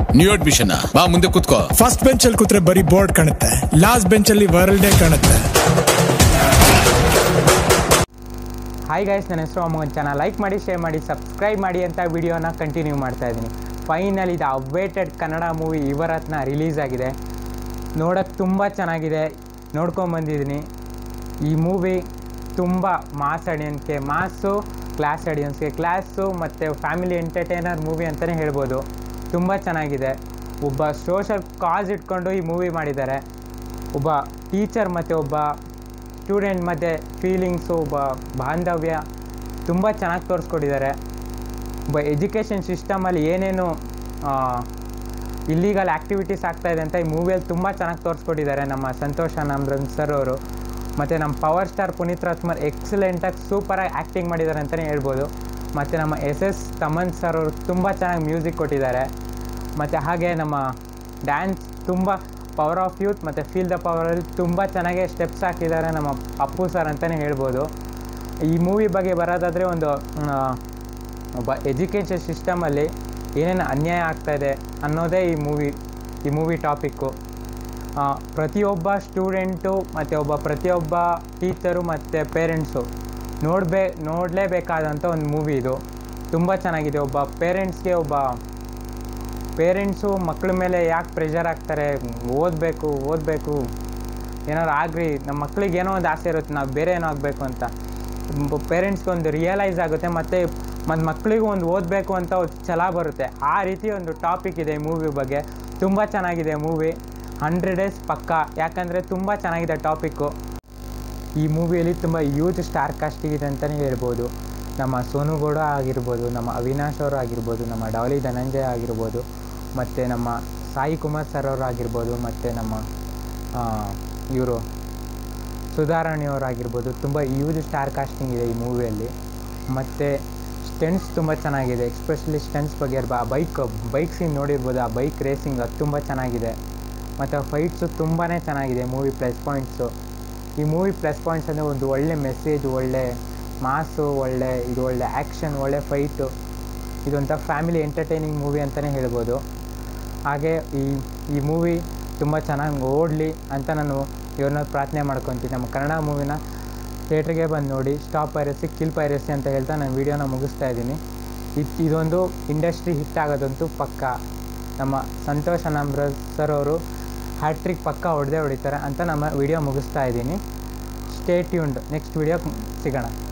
new admission ಬಾ ಮುಂದೆ ಕೂತ್ಕೋ ಫಸ್ಟ್ ಬೆಂಚ್ ಅಲ್ಲಿ ಕೂತ್ರೆ ಬರೀ ಬೋರ್ಡ್ ಕಾಣುತ್ತೆ ಲಾಸ್ಟ್ ಬೆಂಚ್ ಅಲ್ಲಿ ವರ್ಲ್ಡೇ ಕಾಣುತ್ತೆ ಹಾಯ್ ಗೈಸ್ ನನ್ನ ಹೆಸರು ಅಮೋಹನ್ ಚಾನಲ್ ಲೈಕ್ ಮಾಡಿ ಶೇರ್ ಮಾಡಿ ಸಬ್ಸ್ಕ್ರೈಬ್ ಮಾಡಿ ಅಂತ ವಿಡಿಯೋನ ಕಂಟಿನ್ಯೂ ಮಾಡ್ತಾ ಇದ್ದೀನಿ ಫೈನಲ್ ಇದು ಅವೇಟೆಡ್ ಕನ್ನಡ ಮೂವಿ ಇವರತ್ನ ರಿಲೀಸ್ ಆಗಿದೆ ನೋಡೋಕ್ಕೆ ತುಂಬ ಚೆನ್ನಾಗಿದೆ ನೋಡ್ಕೊಂಬಂದಿದ್ದೀನಿ ಈ ಮೂವಿ ತುಂಬ ಮಾಸ್ ಆಡಿಯನ್ಸ್ಗೆ ಮಾಸು ಕ್ಲಾಸ್ ಆಡಿಯನ್ಸ್ಗೆ ಕ್ಲಾಸು ಮತ್ತು ಫ್ಯಾಮಿಲಿ ಎಂಟರ್ಟೈನರ್ ಮೂವಿ ಅಂತಲೇ ಹೇಳ್ಬೋದು ತುಂಬ ಚೆನ್ನಾಗಿದೆ ಒಬ್ಬ ಸೋಷಲ್ ಕಾಸ್ ಇಟ್ಕೊಂಡು ಈ ಮೂವಿ ಮಾಡಿದ್ದಾರೆ ಒಬ್ಬ ಟೀಚರ್ ಮತ್ತು ಒಬ್ಬ ಸ್ಟೂಡೆಂಟ್ ಮಧ್ಯೆ ಫೀಲಿಂಗ್ಸು ಒಬ್ಬ ಬಾಂಧವ್ಯ ತುಂಬ ಚೆನ್ನಾಗಿ ತೋರಿಸ್ಕೊಟ್ಟಿದ್ದಾರೆ ಒಬ್ಬ ಎಜುಕೇಷನ್ ಸಿಸ್ಟಮಲ್ಲಿ ಏನೇನು ಇಲ್ಲೀಗಲ್ ಆ್ಯಕ್ಟಿವಿಟೀಸ್ ಆಗ್ತಾಯಿದೆ ಅಂತ ಈ ಮೂವಿಯಲ್ಲಿ ತುಂಬ ಚೆನ್ನಾಗಿ ತೋರಿಸ್ಕೊಟ್ಟಿದ್ದಾರೆ ನಮ್ಮ ಸಂತೋಷ್ ಅನಾಮ್ರನ್ ಸರ್ ಅವರು ಮತ್ತು ನಮ್ಮ ಪವರ್ ಸ್ಟಾರ್ ಪುನೀತ್ ರಾಜ್ಕುಮಾರ್ ಎಕ್ಸಲೆಂಟಾಗಿ ಸೂಪರಾಗಿ ಆ್ಯಕ್ಟಿಂಗ್ ಮಾಡಿದ್ದಾರೆ ಅಂತಲೇ ಹೇಳ್ಬೋದು ಮತ್ತು ನಮ್ಮ ಎಸ್ ಎಸ್ ತಮನ್ ಸರ್ ಅವರು ತುಂಬ ಚೆನ್ನಾಗಿ ಮ್ಯೂಸಿಕ್ ಕೊಟ್ಟಿದ್ದಾರೆ ಮತ್ತು ಹಾಗೆ ನಮ್ಮ ಡ್ಯಾನ್ಸ್ ತುಂಬ ಪವರ್ ಆಫ್ ಯೂತ್ ಮತ್ತು ಫೀಲ್ ದ ಪವರಲ್ಲಿ ತುಂಬ ಚೆನ್ನಾಗಿ ಸ್ಟೆಪ್ಸ್ ಹಾಕಿದ್ದಾರೆ ನಮ್ಮ ಅಪ್ಪು ಸರ್ ಅಂತಲೇ ಹೇಳ್ಬೋದು ಈ ಮೂವಿ ಬಗ್ಗೆ ಬರೋದಾದರೆ ಒಂದು ಆ, ಒಬ್ಬ ಎಜುಕೇಷನ್ ಸಿಸ್ಟಮಲ್ಲಿ ಏನೇನು ಅನ್ಯಾಯ ಆಗ್ತಾಯಿದೆ ಅನ್ನೋದೇ ಈ ಮೂವಿ ಈ ಮೂವಿ ಟಾಪಿಕ್ಕು ಆ, ಪ್ರತಿಯೊಬ್ಬ ಸ್ಟೂಡೆಂಟು ಮತ್ತು ಒಬ್ಬ ಪ್ರತಿಯೊಬ್ಬ ಟೀಚರು ಮತ್ತು ಪೇರೆಂಟ್ಸು ನೋಡಬೇ ನೋಡಲೇಬೇಕಾದಂಥ ಒಂದು ಮೂವಿ ಇದು ತುಂಬ ಚೆನ್ನಾಗಿದೆ ಒಬ್ಬ ಪೇರೆಂಟ್ಸ್ಗೆ ಒಬ್ಬ ಪೇರೆಂಟ್ಸು ಮಕ್ಕಳ ಮೇಲೆ ಯಾಕೆ ಪ್ರೆಷರ್ ಆಗ್ತಾರೆ ಓದಬೇಕು ಓದಬೇಕು ಏನಾದ್ರು ಆಗ್ರಿ ನಮ್ಮ ಮಕ್ಳಿಗೆ ಏನೋ ಒಂದು ಆಸೆ ಇರುತ್ತೆ ನಾವು ಬೇರೆ ಏನೋ ಆಗಬೇಕು ಅಂತ ಪೇರೆಂಟ್ಸ್ಗೆ ಒಂದು ರಿಯಲೈಸ್ ಆಗುತ್ತೆ ಮತ್ತು ಮತ್ತು ಮಕ್ಕಳಿಗೂ ಒಂದು ಓದಬೇಕು ಅಂತ ಒಂದು ಛಲ ಬರುತ್ತೆ ಆ ರೀತಿ ಒಂದು ಟಾಪಿಕ್ ಇದೆ ಈ ಮೂವಿ ಬಗ್ಗೆ ತುಂಬ ಚೆನ್ನಾಗಿದೆ ಮೂವಿ ಹಂಡ್ರೆಡ್ ಡೇಸ್ ಪಕ್ಕ ಯಾಕಂದರೆ ತುಂಬ ಚೆನ್ನಾಗಿದೆ ಟಾಪಿಕ್ಕು ಈ ಮೂವಿಯಲ್ಲಿ ತುಂಬ ಯೂತ್ ಸ್ಟಾರ್ ಕಾಸ್ಟಿಂಗ್ ಇದೆ ಅಂತಲೇ ಹೇಳ್ಬೋದು ನಮ್ಮ ಸೋನು ಗೌಡ ಆಗಿರ್ಬೋದು ನಮ್ಮ ಅವಿನಾಶ್ ಅವರು ಆಗಿರ್ಬೋದು ನಮ್ಮ ಡಾಲಿ ಧನಂಜಯ ಆಗಿರ್ಬೋದು ಮತ್ತು ನಮ್ಮ ಸಾಯಿ ಕುಮಾರ್ ಸರ್ ಅವರು ಆಗಿರ್ಬೋದು ಮತ್ತು ನಮ್ಮ ಇವರು ಸುಧಾರಾಣಿಯವರು ಆಗಿರ್ಬೋದು ತುಂಬ ಯೂಸ್ ಸ್ಟಾರ್ ಕಾಸ್ಟಿಂಗ್ ಇದೆ ಈ ಮೂವಿಯಲ್ಲಿ ಮತ್ತು ಸ್ಟೆಂಟ್ಸ್ ತುಂಬ ಚೆನ್ನಾಗಿದೆ ಎಕ್ಸ್ಪೆಷಲಿ ಸ್ಟೆಂಟ್ಸ್ ಬಗ್ಗೆ ಇರ್ಬ- ಆ ಬೈಕ್ ಬೈಕ್ ಸೀನ್ ನೋಡಿರ್ಬೋದು ಆ ಬೈಕ್ ರೇಸಿಂಗ್ ಅದು ತುಂಬ ಚೆನ್ನಾಗಿದೆ ಮತ್ತು ಫೈಟ್ಸು ತುಂಬಾ ಚೆನ್ನಾಗಿದೆ ಮೂವಿ ಪ್ಲಸ್ ಪಾಯಿಂಟ್ಸು ಈ ಮೂವಿ ಪ್ಲಸ್ ಪಾಯಿಂಟ್ಸ್ ಅಂದರೆ ಒಂದು ಒಳ್ಳೆ ಮೆಸೇಜ್ ಒಳ್ಳೆ ಮಾಸು ಒಳ್ಳೆ ಇದು ಒಳ್ಳೆ ಆ್ಯಕ್ಷನ್ ಒಳ್ಳೆ ಫೈಟು ಇದೊಂಥರ ಫ್ಯಾಮಿಲಿ ಎಂಟರ್ಟೈನಿಂಗ್ ಮೂವಿ ಅಂತಲೇ ಹೇಳ್ಬೋದು ಹಾಗೆ ಈ ಈ ಮೂವಿ ತುಂಬ ಚೆನ್ನಾಗಿ ಓಡಲಿ ಅಂತ ನಾನು ಇವ್ರನ್ನ ಪ್ರಾರ್ಥನೆ ಮಾಡ್ಕೊತೀನಿ ನಮ್ಮ ಕನ್ನಡ ಮೂವಿನ ಥಿಯೇಟ್ರಿಗೆ ಬಂದು ನೋಡಿ ಸ್ಟಾಪ್ ಪೈರಸಿ ಕಿಲ್ ಪೈರಸಿ ಅಂತ ಹೇಳ್ತಾ ನಾನು ವೀಡಿಯೋನ ಮುಗಿಸ್ತಾ ಇದ್ದೀನಿ ಇದು ಇದೊಂದು ಇಂಡಸ್ಟ್ರಿ ಹಿಟ್ ಆಗೋದಂತೂ ಪಕ್ಕ ನಮ್ಮ ಸಂತೋಷ್ ಅನಾಮ್ರ ಸರ್ ಅವರು ಹ್ಯಾಟ್ರಿಕ್ ಪಕ್ಕ ಹೊಡೆದೇ ಹೊಡಿತಾರೆ ಅಂತ ನಮ್ಮ ವಿಡಿಯೋ ಮುಗಿಸ್ತಾ ಇದ್ದೀನಿ ಸ್ಟೇ ಟ್ಯೂನ್ಡ್ ನೆಕ್ಸ್ಟ್ ವಿಡಿಯೋ ಸಿಗೋಣ